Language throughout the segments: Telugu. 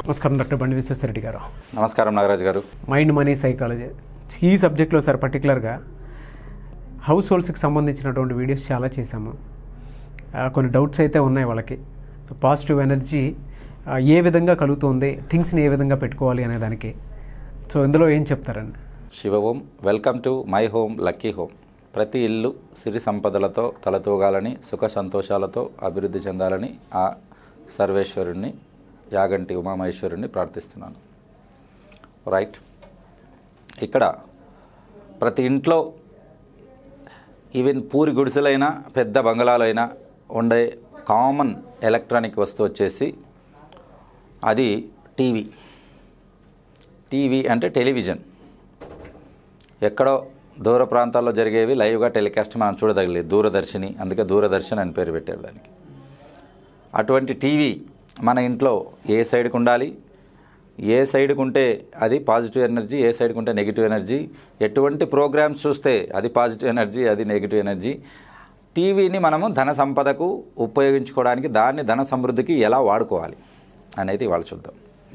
నమస్కారం డాక్టర్ బండి విశ్వేశ్వరరెడ్డి గారు నమస్కారం నాగరాజు గారు మైండ్ మనీ సైకాలజీ ఈ సబ్జెక్ట్లో సార్ పర్టికులర్గా హౌస్ హోల్డ్స్కి సంబంధించినటువంటి వీడియోస్ చాలా చేశాము ఆ, కొన్ని డౌట్స్ అయితే ఉన్నాయి వాళ్ళకి సో పాజిటివ్ ఎనర్జీ ఆ, ఏ విధంగా కలుగుతుంది థింగ్స్ని ఏ విధంగా పెట్టుకోవాలి అనే దానికి సో ఇందులో ఏం చెప్తారండి Shiva Om welcome to my home lucky home ప్రతి ఇల్లు సిరి సంపదలతో తలతూగాలని సుఖ సంతోషాలతో అభివృద్ధి చెందాలని ఆ సర్వేశ్వరుణ్ణి యాగంటి ఉమామహేశ్వరుణ్ణి ప్రార్థిస్తున్నాను రైట్ ఇక్కడ ప్రతి ఇంట్లో ఈవెన్ పూరి గుడిసెలైనా పెద్ద బంగళాలైనా ఉండే కామన్ ఎలక్ట్రానిక్ వస్తువు వచ్చేసి అది టీవీ టీవీ అంటే టెలివిజన్ ఎక్కడో దూర ప్రాంతాల్లో జరిగేవి లైవ్గా టెలికాస్ట్ మనం చూడదగలేదు దూరదర్శిని అందుకే దూరదర్శన్ అని పేరు పెట్టారు దానికి అటువంటి టీవీ మన ఇంట్లో ఏ సైడ్కి ఉండాలి ఏ సైడ్కి ఉంటే అది పాజిటివ్ ఎనర్జీ ఏ సైడ్కి ఉంటే నెగిటివ్ ఎనర్జీ ఎటువంటి ప్రోగ్రామ్స్ చూస్తే అది పాజిటివ్ ఎనర్జీ అది నెగిటివ్ ఎనర్జీ టీవీని మనము ధన సంపదకు ఉపయోగించుకోవడానికి దాన్ని ధన సమృద్ధికి ఎలా వాడుకోవాలి అనేది ఇవాళ చూద్దాం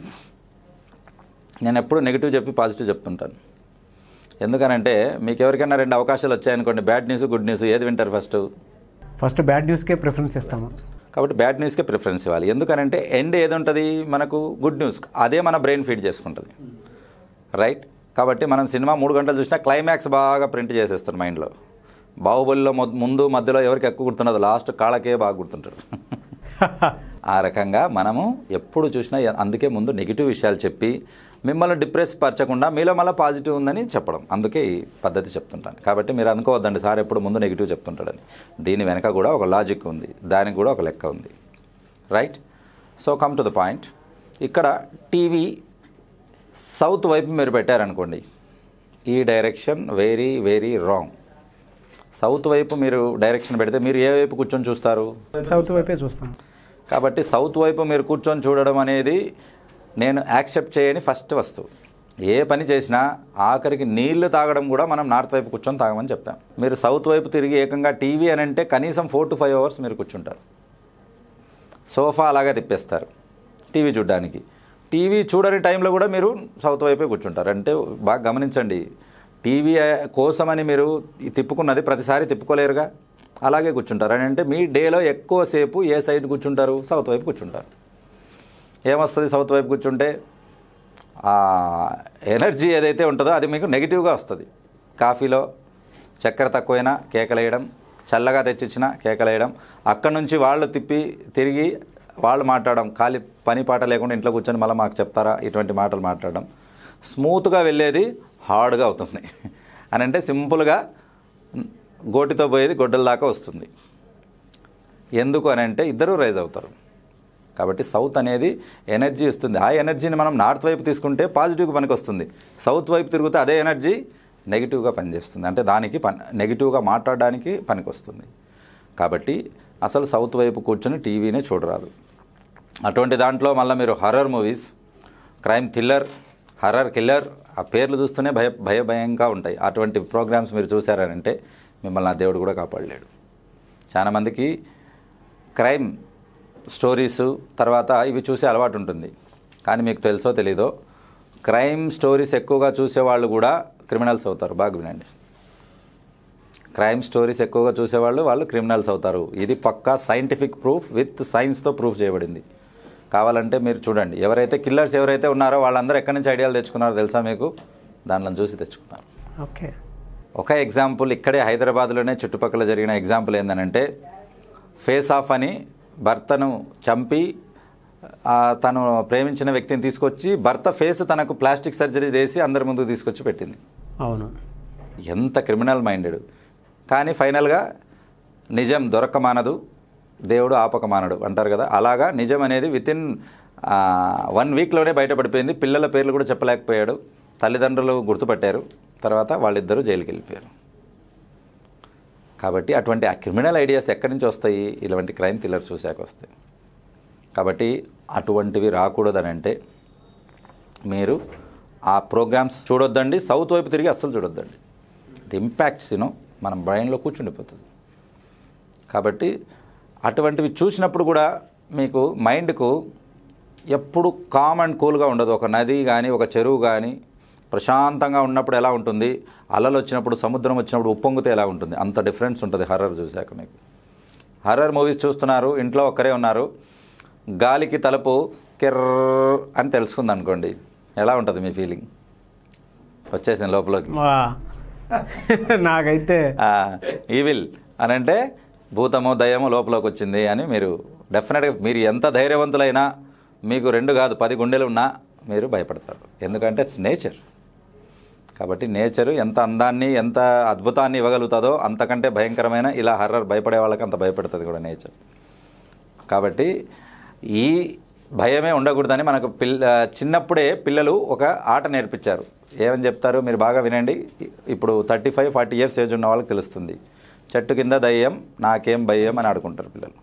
నేను ఎప్పుడు నెగిటివ్ చెప్పి పాజిటివ్ చెప్తుంటాను ఎందుకనంటే మీకు ఎవరికైనా రెండు అవకాశాలు వచ్చాయనుకోండి బ్యాడ్ న్యూస్ గుడ్ న్యూస్ ఏది వింటారు ఫస్ట్ ఫస్ట్ బ్యాడ్ న్యూస్కే ప్రిఫరెన్స్ ఇస్తాము కాబట్టి బ్యాడ్ న్యూస్కే ప్రిఫరెన్స్ ఇవ్వాలి ఎందుకనంటే ఎండ్ ఏది ఉంటుంది మనకు గుడ్ న్యూస్ అదే మన బ్రెయిన్ ఫీడ్ చేసుకుంటుంది రైట్ కాబట్టి మనం సినిమా మూడు గంటలు చూసినా క్లైమాక్స్ బాగా ప్రింట్ చేసేస్తారు మైండ్లో బాహుబలిలో మొ- ముందు మధ్యలో ఎవరికి ఎక్కువ గుర్తున్నది లాస్ట్ కాళ్ళకే బాగా గుర్తుంటారు ఆ రకంగా మనము ఎప్పుడు చూసినా ఎ- అందుకే ముందు నెగిటివ్ విషయాలు చెప్పి మిమ్మల్ని డిప్రెస్ పరచకుండా మీలో మళ్ళీ పాజిటివ్ ఉందని చెప్పడం అందుకే ఈ పద్ధతి చెప్తుంటాను కాబట్టి మీరు అనుకోవద్దండి సార్ ఎప్పుడు ముందు నెగిటివ్ చెప్తుంటాడని దీని వెనక కూడా ఒక లాజిక్ ఉంది దానికి కూడా ఒక లెక్క ఉంది right so come to the point ఇక్కడ టీవీ సౌత్ వైపు మీరు పెట్టారనుకోండి ఈ direction very very wrong south వైపు మీరు డైరెక్షన్ పెడితే మీరు ఏ వైపు కూర్చొని చూస్తారు సౌత్ వైపే చూస్తాం కాబట్టి సౌత్ వైపు మీరు కూర్చొని చూడడం అనేది నేను యాక్సెప్ట్ చేయని ఫస్ట్ వస్తువు ఏ పని చేసినా ఆఖరికి నీళ్లు తాగడం కూడా మనం నార్త్ వైపు కూర్చొని తాగమని చెప్పాం మీరు సౌత్ వైపు తిరిగి ఏకంగా టీవీ అని అంటే కనీసం ఫోర్ టు ఫైవ్ అవర్స్ మీరు కూర్చుంటారు సోఫా అలాగే తిప్పేస్తారు టీవీ చూడడానికి టీవీ చూడని టైంలో కూడా మీరు సౌత్ వైపే కూర్చుంటారు అంటే బాగా గమనించండి టీవీ కోసమని మీరు తిప్పుకున్నది ప్రతిసారి తిప్పుకోలేరుగా అలాగే కూర్చుంటారు అని అంటే మీ డేలో ఎక్కువసేపు ఏ సైడ్ కూర్చుంటారు సౌత్ వైపు కూర్చుంటారు ఏమొస్తుంది సౌత్ వైపు కూర్చుంటే ఆ ఎనర్జీ ఏదైతే ఉంటుందో అది మీకు నెగిటివ్గా వస్తుంది కాఫీలో చక్కెర తక్కువైనా కేకలేయడం చల్లగా తెచ్చిచ్చినా కేకలేయడం అక్కడి నుంచి వాళ్ళు తిప్పి తిరిగి వాళ్ళు మాట్లాడడం ఖాళీ పని పాట లేకుండా ఇంట్లో కూర్చొని మళ్ళీ మాకు చెప్తారా ఇటువంటి మాటలు మాట్లాడడం స్మూత్గా వెళ్ళేది హార్డ్గా అవుతుంది అని అంటే సింపుల్గా గోటితో పోయేది గొడ్డల దాకా వస్తుంది ఎందుకు అని అంటే ఇద్దరూ రైజ్ అవుతారు కాబట్టి సౌత్ అనేది ఎనర్జీ ఇస్తుంది ఆ ఎనర్జీని మనం నార్త్ వైపు తీసుకుంటే పాజిటివ్గా పనికి వస్తుంది సౌత్ వైపు తిరిగితే అదే ఎనర్జీ నెగిటివ్గా పనిచేస్తుంది అంటే దానికి పని నెగిటివ్గా మాట్లాడడానికి పనికి వస్తుంది కాబట్టి అసలు సౌత్ వైపు కూర్చొని టీవీనే చూడరాదు అటువంటి దాంట్లో మళ్ళీ మీరు horror movies crime thriller horror killer ఆ పేర్లు చూస్తూనే భయ భయ భయంగా ఉంటాయి అటువంటి ప్రోగ్రామ్స్ మీరు చూసారనంటే మిమ్మల్ని ఆ దేవుడు కూడా కాపాడలేడు చాలామందికి క్రైమ్ స్టోరీస్ తర్వాత ఇవి చూసే అలవాటు ఉంటుంది కానీ మీకు తెలుసో తెలీదో క్రైమ్ స్టోరీస్ ఎక్కువగా చూసేవాళ్ళు కూడా క్రిమినల్స్ అవుతారు బాగా వినండి క్రైమ్ స్టోరీస్ ఎక్కువగా చూసేవాళ్ళు వాళ్ళు క్రిమినల్స్ అవుతారు ఇది పక్కా సైంటిఫిక్ ప్రూఫ్ విత్ సైన్స్తో ప్రూఫ్ చేయబడింది కావాలంటే మీరు చూడండి ఎవరైతే కిల్లర్స్ ఎవరైతే ఉన్నారో వాళ్ళందరూ ఎక్కడి నుంచి ఐడియాలు తెచ్చుకున్నారో తెలుసా మీకు దాంట్లో చూసి తెచ్చుకున్నారు ఓకే ఒక ఎగ్జాంపుల్ ఇక్కడే హైదరాబాద్లోనే చుట్టుపక్కల జరిగిన ఎగ్జాంపుల్ ఏంటంటే ఫేస్ ఆఫ్ అని భర్తను చంపి ఆ, తను ప్రేమించిన వ్యక్తిని తీసుకొచ్చి భర్త ఫేస్ తనకు ప్లాస్టిక్ సర్జరీ చేసి అందరి ముందుకు తీసుకొచ్చి పెట్టింది అవును ఎంత క్రిమినల్ మైండెడ్ కానీ ఫైనల్గా నిజం దొరకమానదు దేవుడు ఆపకమానడు అంటారు కదా అలాగా నిజం అనేది విత్ ఇన్ వన్ వీక్లోనే బయటపడిపోయింది పిల్లల పేర్లు కూడా చెప్పలేకపోయాడు తల్లిదండ్రులు గుర్తుపట్టారు తర్వాత వాళ్ళిద్దరూ జైలుకి వెళ్ళిపోయారు కాబట్టి అటువంటి ఆ క్రిమినల్ ఐడియాస్ ఎక్కడి నుంచి వస్తాయి ఇలాంటి క్రైమ్ థ్రిల్లర్ చూశాక వస్తాయి కాబట్టి అటువంటివి రాకూడదని అంటే మీరు ఆ ప్రోగ్రామ్స్ చూడొద్దండి సౌత్ వైపు తిరిగి అస్సలు చూడొద్దండి ది ఇంపాక్ట్స్ యూనో మన బ్రెయిన్లో కూర్చుండిపోతుంది కాబట్టి అటువంటివి చూసినప్పుడు కూడా మీకు మైండ్కు ఎప్పుడు కామ్ అండ్ కూల్గా ఉండదు ఒక నది కానీ ఒక చెరువు కానీ ప్రశాంతంగా ఉన్నప్పుడు ఎలా ఉంటుంది అలలు వచ్చినప్పుడు సముద్రం వచ్చినప్పుడు ఉప్పొంగితే ఎలా ఉంటుంది అంత డిఫరెన్స్ ఉంటుంది హర్రర్ చూశాక మీకు హర్రర్ మూవీస్ చూస్తున్నారు ఇంట్లో ఒక్కరే ఉన్నారు గాలికి తలుపు కిర్ర అని తెలుసుకుంది అనుకోండి ఎలా ఉంటుంది మీ ఫీలింగ్ వచ్చేసింది లోపలికి వా. నాకైతే ఈవిల్ అని అంటే భూతము దయ్యము లోపలికి వచ్చింది అని మీరు డెఫినెట్గా మీరు ఎంత ధైర్యవంతులైనా మీకు రెండు కాదు పది గుండెలు ఉన్నా మీరు భయపడతారు ఎందుకంటే ఇట్స్ నేచర్ కాబట్టి నేచర్ ఎంత అందాన్ని ఎంత అద్భుతాన్ని ఇవ్వగలుగుతుందో అంతకంటే భయంకరమైన ఇలా హర్రర్ భయపడే వాళ్ళకి అంత భయపెడుతుంది కూడా నేచర్ కాబట్టి ఈ భయమే ఉండకూడదని మనకు పిల్ల చిన్నప్పుడే పిల్లలు ఒక ఆట నేర్పించారు ఏమని చెప్తారు మీరు బాగా వినండి ఇప్పుడు thirty five forty years age ఉన్న వాళ్ళకి తెలుస్తుంది చెట్టు కింద దయ్యం నాకేం భయం అని ఆడుకుంటారు పిల్లలు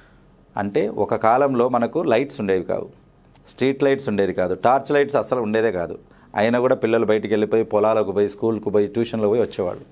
అంటే ఒక కాలంలో మనకు లైట్స్ ఉండేవి కావు స్ట్రీట్ లైట్స్ ఉండేది కాదు టార్చ్ లైట్స్ అసలు ఉండేదే కాదు అయినా కూడా పిల్లలు బయటికి వెళ్ళిపోయి పొలాలకు పోయి స్కూల్కు పోయి ట్యూషన్లో పోయి వచ్చేవాళ్ళు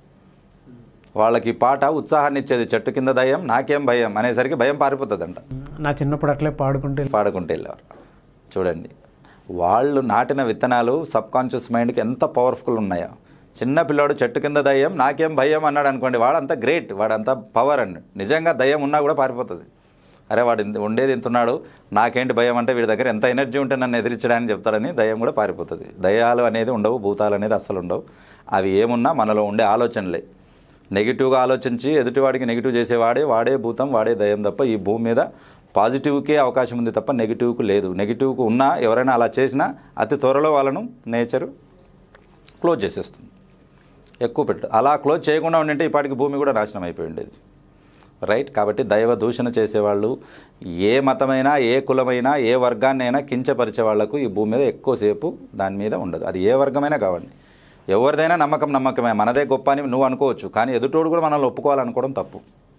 వాళ్ళకి ఈ పాట ఉత్సాహాన్ని ఇచ్చేది చెట్టు కింద దయ్యం నాకేం భయం అనేసరికి భయం పారిపోతుందంట నా చిన్నప్పుడు అట్లే పాడుకుంటే పాడుకుంటూ వెళ్ళేవారు చూడండి వాళ్ళు నాటిన విత్తనాలు సబ్ కాన్షియస్ మైండ్కి ఎంత పవర్ఫుల్ ఉన్నాయో చిన్న పిల్లాడు చెట్టు కింద దయ్యం నాకేం భయం అన్నాడు అనుకోండి వాడంతా గ్రేట్ వాడంతా పవర్ అండి నిజంగా దయ్యం ఉన్నా కూడా పారిపోతుంది అరే వాడు ఇంత- ఉండేది ఇంతున్నాడు నాకేంటి భయం అంటే వీడి దగ్గర ఎంత ఎనర్జీ ఉంటే నన్ను ఎదిరించడానికి చెప్తాడని దయ్యం కూడా పారిపోతుంది దయ్యాలు అనేది ఉండవు భూతాలు అనేది అస్సలు ఉండవు అవి ఏమున్నా మనలో ఉండే ఆలోచనలే నెగిటివ్గా ఆలోచించి ఎదుటివాడికి నెగిటివ్ చేసేవాడే వాడే భూతం వాడే దయ్యం తప్ప ఈ భూమి మీద పాజిటివ్కే అవకాశం ఉంది తప్ప నెగిటివ్కు లేదు నెగిటివ్కు ఉన్నా ఎవరైనా అలా చేసినా అతి త్వరలో వాళ్ళను నేచరు క్లోజ్ చేసేస్తుంది ఎక్కువ పెట్టు అలా క్లోజ్ చేయకుండా ఉండింటే ఇప్పటికి భూమి కూడా నాశనం అయిపోయి ఉండేది రైట్ కాబట్టి దైవ దూషణ చేసేవాళ్ళు ఏ మతమైనా ఏ కులమైనా ఏ వర్గాన్నైనా కించపరిచే వాళ్లకు ఈ భూమి మీద ఎక్కువసేపు దాని మీద ఉండదు అది ఏ వర్గమైనా కావండి ఎవరిదైనా నమ్మకం నమ్మకమే మనదే గొప్ప అని నువ్వు అనుకోవచ్చు కానీ ఎదుటోడు కూడా మనల్ని ఒప్పుకోవాలనుకోవడం తప్పు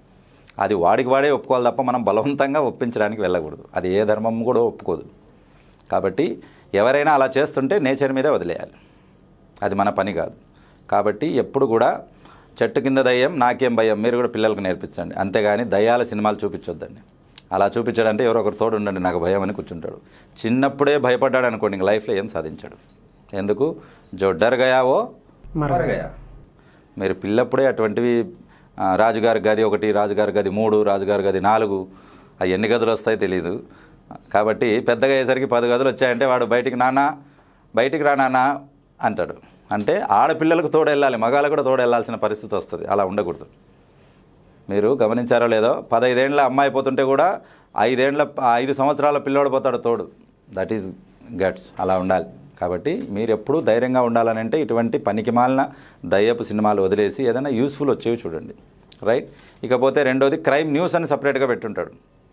అది వాడికి వాడే ఒప్పుకోవాలి తప్ప మనం బలవంతంగా ఒప్పించడానికి వెళ్ళకూడదు అది ఏ ధర్మం కూడా ఒప్పుకోదు కాబట్టి ఎవరైనా అలా చేస్తుంటే నేచర్ మీదే వదిలేయాలి అది మన పని కాదు కాబట్టి ఎప్పుడు కూడా చెట్టు కింద దయ్యం నాకేం భయం మీరు కూడా పిల్లలకు నేర్పించండి అంతేగాని దయ్యాల సినిమాలు చూపించొద్దండి అలా చూపించాడంటే ఎవరో ఒకరు తోడు ఉండండి నాకు భయం అని కూర్చుంటాడు చిన్నప్పుడే భయపడ్డాడు అనుకోండి ఇంక లైఫ్లో ఏం సాధించాడు ఎందుకు జో డర్ గయావో మర మరగయా మీరు పిల్లప్పుడే అటువంటివి ఆ, రాజుగారి గది ఒకటి రాజుగారి గది మూడు రాజుగారి గది నాలుగు అవి ఎన్ని గదులు వస్తాయో తెలియదు కాబట్టి పెద్దగా అయ్యేసరికి పది గదులు వచ్చాయంటే వాడు బయటికి నాన్న బయటికి రా నాన్న అంటాడు అంటే ఆడపిల్లలకు తోడు వెళ్ళాలి మగాళ్ళకు కూడా తోడు వెళ్ళాల్సిన పరిస్థితి వస్తుంది అలా ఉండకూడదు మీరు గమనించారో లేదో పదైదేండ్ల అమ్మాయి పోతుంటే కూడా ఐదేండ్ల ఐదు సంవత్సరాల పిల్లోడు పోతాడు తోడు దట్ ఈజ్ గట్స్ అలా ఉండాలి కాబట్టి మీరు ఎప్పుడూ ధైర్యంగా ఉండాలని అంటే ఇటువంటి పనికిమాలిన దయ్యపు సినిమాలు వదిలేసి ఏదైనా యూస్ఫుల్ వచ్చేవి చూడండి రైట్ ఇకపోతే రెండోది క్రైమ్ న్యూస్ అని సపరేట్గా పెట్టుంటాడు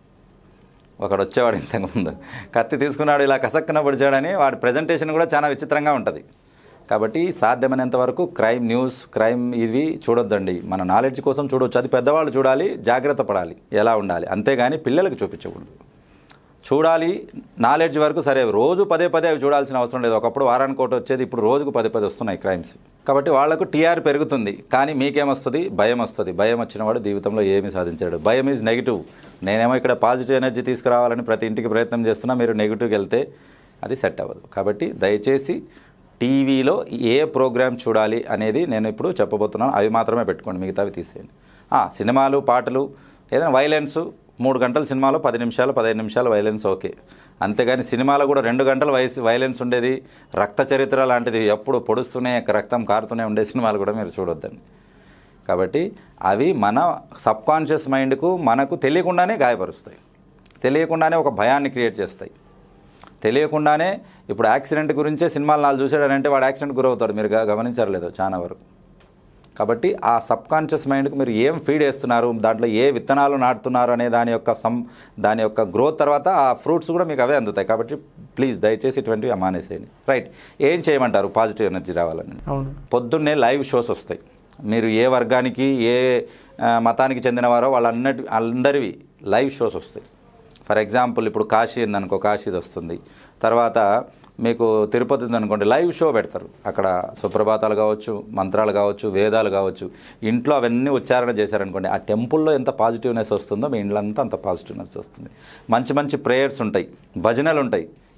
ఒకడు వచ్చేవాడు ఇంతకుముందు కత్తి తీసుకున్నాడు ఇలా కసక్కున పొడిచాడని వాడి ప్రజెంటేషన్ కూడా చాలా విచిత్రంగా ఉంటుంది కాబట్టి సాధ్యమైనంత వరకు క్రైమ్ న్యూస్ క్రైమ్ ఇవి చూడొద్దండి మన నాలెడ్జ్ కోసం చూడొచ్చు అది పెద్దవాళ్ళు చూడాలి జాగ్రత్త పడాలి ఎలా ఉండాలి అంతేగాని పిల్లలకు చూపించకూడదు చూడాలి నాలెడ్జ్ వరకు సరే రోజు పదే పదే అవి చూడాల్సిన అవసరం లేదు ఒకప్పుడు వారానికి ఒకటి వచ్చేది ఇప్పుడు రోజుకు పదే పదే వస్తున్నాయి క్రైమ్స్ కాబట్టి వాళ్లకు టీఆర్ పెరుగుతుంది కానీ మీకేమొస్తుంది భయం వస్తుంది భయం వచ్చిన వాడు జీవితంలో ఏమీ సాధించాడు భయం ఈజ్ నెగిటివ్ నేనేమో ఇక్కడ పాజిటివ్ ఎనర్జీ తీసుకురావాలని ప్రతి ఇంటికి ప్రయత్నం చేస్తున్నా మీరు నెగిటివ్కి వెళ్తే అది సెట్ అవ్వదు కాబట్టి దయచేసి టీవీలో ఏ ప్రోగ్రామ్ చూడాలి అనేది నేను ఇప్పుడు చెప్పబోతున్నాను అవి మాత్రమే పెట్టుకోండి మిగతావి తీసేయండి ఆ, సినిమాలు పాటలు ఏదైనా వైలెన్స్ మూడు గంటల సినిమాలో పది నిమిషాలు పదిహేను నిమిషాలు వైలెన్స్ ఓకే అంతేగాని సినిమాలో కూడా రెండు గంటల వయసు వైలెన్స్ ఉండేది రక్త చరిత్ర లాంటిది ఎప్పుడు పొడుస్తూనే రక్తం కారుతూనే ఉండే సినిమాలు కూడా మీరు చూడొద్దండి కాబట్టి అవి మన సబ్ కాన్షియస్ మైండ్కు మనకు తెలియకుండానే గాయపరుస్తాయి తెలియకుండానే ఒక భయాన్ని క్రియేట్ చేస్తాయి తెలియకుండానే ఇప్పుడు యాక్సిడెంట్ గురించే సినిమాలు నాలుగు చూసాడనంటే వాడు యాక్సిడెంట్ గురవుతాడు మీరు గ- గమనించారు లేదో చాలా వరకు కాబట్టి ఆ సబ్ కాన్షియస్ మైండ్కి మీరు ఏం ఫీడ్ చేస్తున్నారు దాంట్లో ఏ విత్తనాలు నాటుతున్నారు అనే దాని యొక్క సం దాని యొక్క గ్రోత్ తర్వాత ఆ ఫ్రూట్స్ కూడా మీకు అవే అందుతాయి కాబట్టి ప్లీజ్ దయచేసి ఇటువంటివి మానేసేయండి రైట్ ఏం చేయమంటారు పాజిటివ్ ఎనర్జీ రావాలని అవును పొద్దున్నే లైవ్ షోస్ వస్తాయి మీరు ఏ వర్గానికి ఏ ఆ, మతానికి చెందినవారో వాళ్ళన్నటి అందరివి లైవ్ షోస్ వస్తాయి ఫర్ ఎగ్జాంపుల్ ఇప్పుడు కాశీ ఉందనుకో కాశీది వస్తుంది తర్వాత మీకు తిరుపతి ఉందనుకోండి లైవ్ షో పెడతారు అక్కడ సుప్రభాతాలు కావచ్చు మంత్రాలు కావచ్చు వేదాలు కావచ్చు ఇంట్లో అవన్నీ ఉచ్చారణ చేశారనుకోండి ఆ టెంపుల్లో ఎంత పాజిటివ్నెస్ వస్తుందో మీ ఇంట్లో అంతా అంత పాజిటివ్నెస్ వస్తుంది మంచి మంచి ప్రేయర్స్ ఉంటాయి భజనలు ఉంటాయి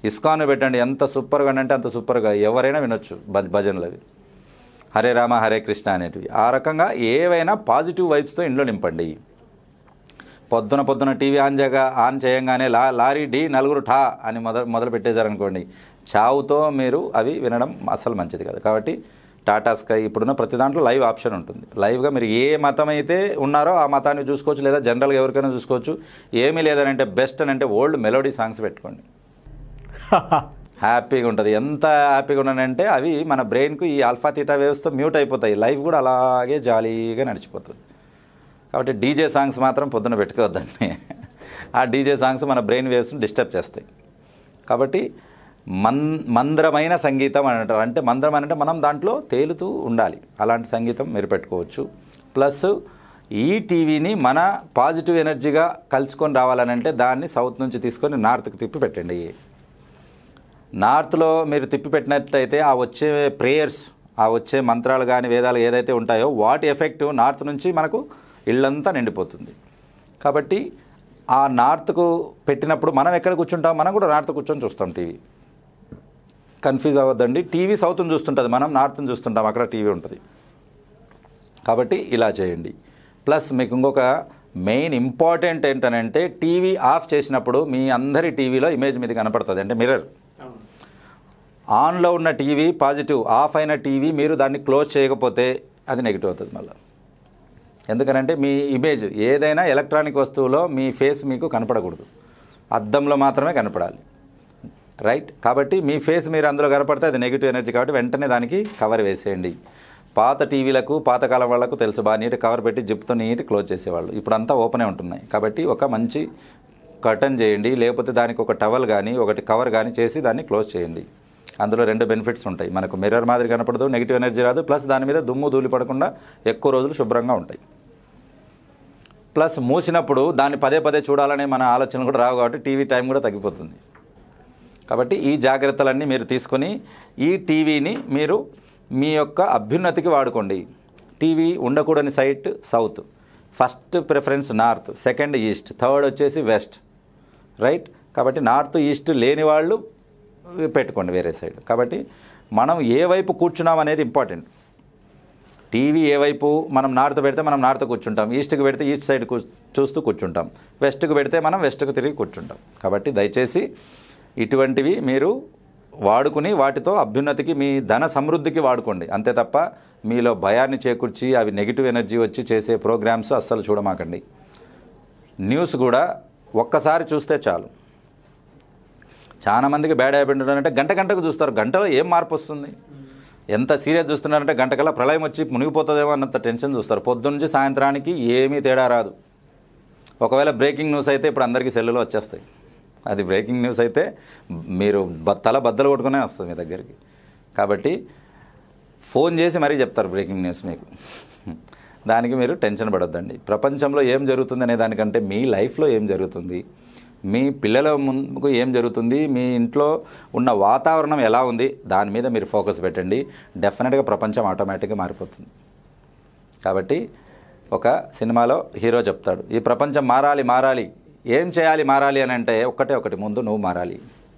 ఇస్కాన్ పెట్టండి ఎంత సూపర్గా అంటే అంత సూపర్గా ఎవరైనా వినొచ్చు భజ భజనలు అవి హరే రామ హరే కృష్ణ అనేటివి ఆ రకంగా ఏవైనా పాజిటివ్ వైబ్స్తో ఇంట్లో నింపండి పొద్దున పొద్దున టీవీ ఆన్ చేయగా ఆన్ చేయంగానే లా లారీ డి నలుగురు ఠా అని మొదలు మొదలు పెట్టేశారనుకోండి చావుతో మీరు అవి వినడం అస్సలు మంచిది కాదు కాబట్టి టాటా స్కై ఇప్పుడున్న ప్రతి దాంట్లో లైవ్ ఆప్షన్ ఉంటుంది లైవ్గా మీరు ఏ మతం అయితే ఉన్నారో ఆ మతాన్ని చూసుకోవచ్చు లేదా జనరల్గా ఎవరికైనా చూసుకోవచ్చు ఏమీ లేదనంటే బెస్ట్ అని అంటే ఓల్డ్ మెలోడీ సాంగ్స్ పెట్టుకోండి హ్యాపీగా ఉంటుంది ఎంత హ్యాపీగా ఉన్నానంటే అవి మన బ్రెయిన్కు ఈ ఆల్ఫా తీటా వేవ్స్తో మ్యూట్ అయిపోతాయి లైఫ్ కూడా అలాగే జాలీగా నడిచిపోతుంది కాబట్టి డీజే సాంగ్స్ మాత్రం పొద్దున పెట్టుకోవద్దండి ఆ డీజే సాంగ్స్ మన బ్రెయిన్ వేవ్స్ని డిస్టర్బ్ చేస్తాయి కాబట్టి మన్ మంద్రమైన సంగీతం అని అంటారు అంటే మంద్రం అని అంటే మనం దాంట్లో తేలుతూ ఉండాలి అలాంటి సంగీతం మీరు పెట్టుకోవచ్చు ప్లస్ ఈ టీవీని మన పాజిటివ్ ఎనర్జీగా కలుసుకొని రావాలని అంటే దాన్ని సౌత్ నుంచి తీసుకొని నార్త్కి తిప్పి పెట్టండి నార్త్లో మీరు తిప్పి పెట్టినట్లయితే ఆ వచ్చే ప్రేయర్స్ ఆ వచ్చే మంత్రాలు కానీ వేదాలు ఏదైతే ఉంటాయో వాటి ఎఫెక్ట్ నార్త్ నుంచి మనకు ఇళ్ళంతా నిండిపోతుంది కాబట్టి ఆ నార్త్కు పెట్టినప్పుడు మనం ఎక్కడ కూర్చుంటాం మనం కూడా నార్త్ కూర్చొని చూస్తాం టీవీ కన్ఫ్యూజ్ అవ్వద్దండి టీవీ సౌత్ని చూస్తుంటుంది మనం నార్త్ని చూస్తుంటాం అక్కడ టీవీ ఉంటుంది కాబట్టి ఇలా చేయండి ప్లస్ మీకు ఇంకొక మెయిన్ ఇంపార్టెంట్ ఏంటనంటే టీవీ ఆఫ్ చేసినప్పుడు మీ అందరి టీవీలో ఇమేజ్ మీద కనపడుతుంది అంటే మిర్రర్ ఆన్లో ఉన్న టీవీ పాజిటివ్ ఆఫ్ అయిన టీవీ మీరు దాన్ని క్లోజ్ చేయకపోతే అది నెగిటివ్ అవుతుంది మళ్ళీ ఎందుకనంటే మీ ఇమేజ్ ఏదైనా ఎలక్ట్రానిక్ వస్తువులో మీ ఫేస్ మీకు కనపడకూడదు అద్దంలో మాత్రమే కనపడాలి రైట్ కాబట్టి మీ ఫేస్ మీరు అందులో కనపడితే అది నెగిటివ్ ఎనర్జీ కాబట్టి వెంటనే దానికి కవర్ వేసేయండి పాత టీవీలకు పాతకాలం వాళ్ళకు తెలుసు బాగా నీట్ కవర్ పెట్టి జిప్తో నీట్ క్లోజ్ చేసేవాళ్ళు ఇప్పుడు అంతా ఓపెనే ఉంటున్నాయి కాబట్టి ఒక మంచి కర్టన్ చేయండి లేకపోతే దానికి ఒక టవల్ కానీ ఒకటి కవర్ కానీ చేసి దాన్ని క్లోజ్ చేయండి అందులో రెండు బెనిఫిట్స్ ఉంటాయి మనకు మిర్రర్ మాదిరి కనపడదు నెగిటివ్ ఎనర్జీ రాదు ప్లస్ దాని మీద దుమ్ము ధూళి పడకుండా ఎక్కువ రోజులు శుభ్రంగా ఉంటాయి ప్లస్ మూసినప్పుడు దాన్ని పదే పదే చూడాలనే మన ఆలోచనలు కూడా రావు కాబట్టి టీవీ టైం కూడా తగ్గిపోతుంది కాబట్టి ఈ జాగ్రత్తలన్నీ మీరు తీసుకొని ఈ టీవీని మీరు మీ యొక్క అభ్యున్నతికి వాడుకోండి టీవీ ఉండకూడని side south first preference north second east third వచ్చేసి వెస్ట్ రైట్ కాబట్టి నార్త్ ఈస్ట్ లేని వాళ్ళు పెట్టుకోండి వేరే సైడ్ కాబట్టి మనం ఏ వైపు కూర్చున్నాం అనేది ఇంపార్టెంట్ టీవీ ఏ వైపు మనం నార్త్ పెడితే మనం నార్త్ కూర్చుంటాం ఈస్ట్కి పెడితే ఈస్ట్ సైడ్ కూ చూస్తూ కూర్చుంటాం వెస్ట్కి పెడితే మనం వెస్ట్కి తిరిగి కూర్చుంటాం కాబట్టి దయచేసి ఇటువంటివి మీరు వాడుకుని వాటితో అభ్యున్నతికి మీ ధన సమృద్ధికి వాడుకోండి అంతే తప్ప మీలో భయాన్ని చేకూర్చి అవి నెగిటివ్ ఎనర్జీ వచ్చి చేసే ప్రోగ్రామ్స్ అస్సలు చూడమాకండి న్యూస్ కూడా ఒక్కసారి చూస్తే చాలు చాలా మందికి బ్యాడ్ హ్యాబిట్ ఉండాలంటే గంట గంటకు చూస్తారు గంటలో ఏం మార్పు వస్తుంది ఎంత సీరియస్ చూస్తున్నారంటే గంటకల్లా ప్రళయం వచ్చి మునిగిపోతుందేమో అన్నంత టెన్షన్ చూస్తారు పొద్దున్నుంచి సాయంత్రానికి ఏమీ తేడా రాదు ఒకవేళ బ్రేకింగ్ న్యూస్ అయితే ఇప్పుడు అందరికీ సెల్లులో వచ్చేస్తాయి అది బ్రేకింగ్ న్యూస్ అయితే మీరు బ- తల బద్దలు కొట్టుకునే వస్తుంది మీ దగ్గరికి కాబట్టి ఫోన్ చేసి మరీ చెప్తారు బ్రేకింగ్ న్యూస్ మీకు దానికి మీరు టెన్షన్ పడొద్దండి ప్రపంచంలో ఏం జరుగుతుంది అనే దానికంటే మీ లైఫ్లో ఏం జరుగుతుంది మీ పిల్లల ముందుకు ఏం జరుగుతుంది మీ ఇంట్లో ఉన్న వాతావరణం ఎలా ఉంది దాని మీద మీరు ఫోకస్ పెట్టండి డెఫినెట్గా ప్రపంచం ఆటోమేటిక్గా మారిపోతుంది కాబట్టి ఒక సినిమాలో హీరో చెప్తాడు ఈ ప్రపంచం మారాలి మారాలి ఏం చేయాలి మారాలి అని అంటే ఒక్కటే ఒకటి ముందు నువ్వు మారాలి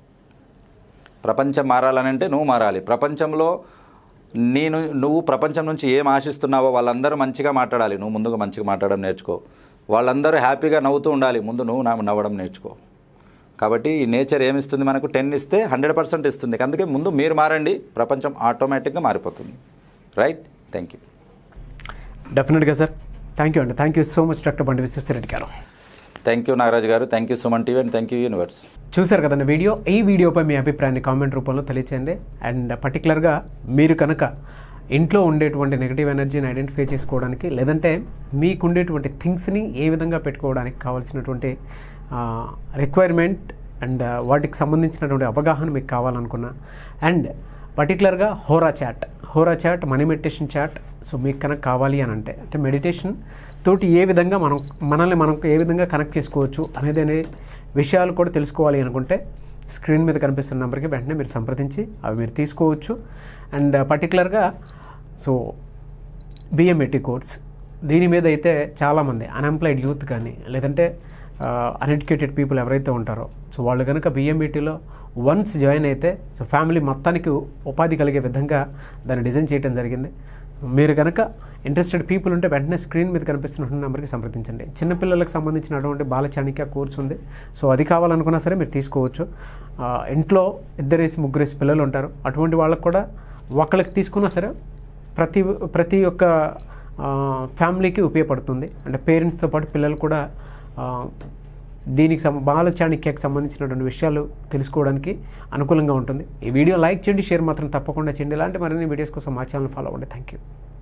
ప్రపంచం మారాలనంటే నువ్వు మారాలి ప్రపంచంలో నేను నువ్వు ప్రపంచం నుంచి ఏం ఆశిస్తున్నావో వాళ్ళందరూ మంచిగా మాట్లాడాలి నువ్వు ముందుగా మంచిగా మాట్లాడడం నేర్చుకో వాళ్ళందరూ హ్యాపీగా నవ్వుతూ ఉండాలి ముందు నువ్వు నవ్వు- నవ్వడం నేర్చుకో కాబట్టి ఈ నేచర్ ఏమిస్తుంది మనకు టెన్ ఇస్తే హండ్రెడ్ పర్సెంట్ ఇస్తుంది అందుకే ముందు మీరు మారండి ప్రపంచం ఆటోమేటిక్గా మారిపోతుంది రైట్ థ్యాంక్ యూ డెఫినెట్గా సార్ థ్యాంక్ యూ అండి thank you so much doctor Bandi Visweswara Reddy గారు థ్యాంక్ యూ నాగరాజు గారు thank you Suman TV and thank you universe చూశారు కదండి వీడియో ఈ వీడియోపై మీ అభిప్రాయాన్ని కామెంట్ రూపంలో తెలియచేయండి అండ్ పర్టికులర్గా మీరు కనుక ఇంట్లో ఉండేటువంటి నెగిటివ్ ఎనర్జీని ఐడెంటిఫై చేసుకోవడానికి లేదంటే మీకు ఉండేటువంటి థింగ్స్ని ఏ విధంగా పెట్టుకోవడానికి కావాల్సినటువంటి రిక్వైర్మెంట్ అండ్ వాటికి సంబంధించినటువంటి అవగాహన మీకు కావాలనుకున్నా అండ్ పర్టికులర్గా హోరా చాట్ హోరా chart money meditation chart so మీకు కనుక కావాలి అని అంటే అంటే మెడిటేషన్ తోటి ఏ విధంగా మనం మనల్ని మనం ఏ విధంగా కనెక్ట్ చేసుకోవచ్చు అనేది అనే విషయాలు కూడా తెలుసుకోవాలి అనుకుంటే స్క్రీన్ మీద కనిపిస్తున్న నెంబర్కి వెంటనే మీరు సంప్రదించి అవి మీరు తీసుకోవచ్చు అండ్ పర్టికులర్గా సో బిఎంఏటి కోర్స్ దీని మీద అయితే చాలామంది అన్ఎంప్లాయిడ్ యూత్ కానీ లేదంటే అన్ఎడ్యుకేటెడ్ పీపుల్ ఎవరైతే ఉంటారో సో వాళ్ళు కనుక బిఎంఈటీలో వన్స్ జాయిన్ అయితే సో ఫ్యామిలీ మొత్తానికి ఉపాధి కలిగే విధంగా దాన్ని డిజైన్ చేయడం జరిగింది మీరు కనుక ఇంట్రెస్టెడ్ పీపుల్ ఉంటే వెంటనే స్క్రీన్ మీద కనిపిస్తున్న నెంబర్కి సంప్రదించండి చిన్నపిల్లలకు సంబంధించినటువంటి బాల చాణిక్య కోర్స్ ఉంది సో అది కావాలనుకున్నా సరే మీరు తీసుకోవచ్చు ఆ, ఇంట్లో ఇద్దరేసి ముగ్గురేసి పిల్లలు ఉంటారు అటువంటి వాళ్ళకు కూడా ఒకళ్ళకి తీసుకున్నా సరే ప్రతి ప్రతి ఒక్క ఆ, ఫ్యామిలీకి ఉపయోగపడుతుంది అంటే పేరెంట్స్తో పాటు పిల్లలు కూడా ఆ, దీనికి సం బాల చాణిక్యకి సంబంధించినటువంటి విషయాలు తెలుసుకోవడానికి అనుకూలంగా ఉంటుంది ఈ వీడియో లైక్ చేయండి షేర్ మాత్రం తప్పకుండా చేయండి ఇలాంటి మరిన్ని వీడియోస్ కోసం మా ఛానల్ ఫాలో అవ్వండి థ్యాంక్ యూ